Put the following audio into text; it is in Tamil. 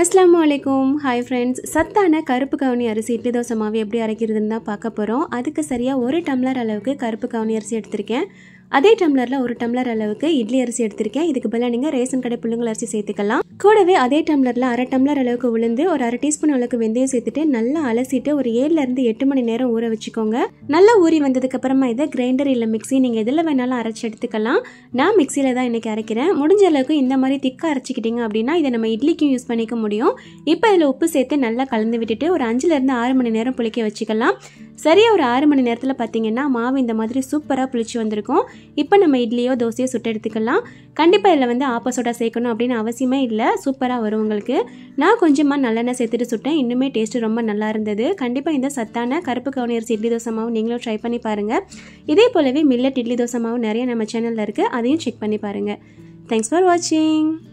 அஸ்லாம் வலைக்கும் ஹாய் ஃப்ரெண்ட்ஸ் சத்தான கருப்பு கவுனி அரிசி இட்லி தோசை மாவு எப்படி அரைக்கிறதுன்னு தான் பார்க்க போகிறோம் அதுக்கு சரியாக ஒரு டம்ளர் அளவுக்கு கருப்பு கவுனி அரிசி எடுத்திருக்கேன் அதே டம்ளரில் ஒரு டம்ளர் அளவுக்கு இட்லி அரிசி எடுத்திருக்கேன் இதுக்கு பதிலாக நீங்கள் ரேஷன் கடை புள்ளுங்கள் அரிசி சேர்த்துக்கலாம் கூடவே அதே டம்ளரில் அரை டம்ளர் அளவுக்கு உளுந்து ஒரு அரை டீஸ்பூன் அளவுக்கு வெந்தயம் சேர்த்துட்டு நல்லா அலசிட்டு ஒரு ஏழுலேருந்து எட்டு மணி நேரம் ஊற வச்சுக்கோங்க நல்லா ஊறி வந்ததுக்கு அப்புறமா இதை கிரைண்டர் இல்லை மிக்ஸி நீங்கள் எதில் வேணாலும் அரைச்சி எடுத்துக்கலாம் நான் மிக்சியில் தான் இன்றைக்கி அரைக்கிறேன் முடிஞ்ச அளவுக்கு இந்த மாதிரி திக்காக அரைச்சிக்கிட்டீங்க அப்படின்னா இதை நம்ம இட்லிக்கும் யூஸ் பண்ணிக்க முடியும் இப்போ இதில் உப்பு சேர்த்து நல்லா கலந்து விட்டுட்டு ஒரு அஞ்சுலேருந்து ஆறு மணி நேரம் புளிக்க வச்சுக்கலாம் சரியாக ஒரு ஆறு மணி நேரத்தில் பார்த்தீங்கன்னா மாவு இந்த மாதிரி சூப்பராக புளிச்சு வந்திருக்கும் இப்போ நம்ம இட்லியோ தோசையோ சுட்டு எடுத்துக்கலாம் கண்டிப்பாக இதில் வந்து ஆப்ப சோடா சேர்க்கணும் அப்படின்னு அவசியமே இல்லை சூப்பராக வரும் உங்களுக்கு நான் கொஞ்சமாக நல்லெண்ணெய் சேர்த்துட்டு சுட்டேன் இன்னுமே டேஸ்ட்டு ரொம்ப நல்லா இருந்தது கண்டிப்பாக இந்த சத்தான கருப்பு கவுனி அரிசி இட்லி தோசை மாவு நீங்களும் ட்ரை பண்ணி பாருங்கள் இதே போலவே மில்லட் இட்லி தோசை மாவு நிறைய நம்ம சேனலில் இருக்குது அதையும் செக் பண்ணி பாருங்கள் தேங்க்ஸ் ஃபார் வாட்சிங்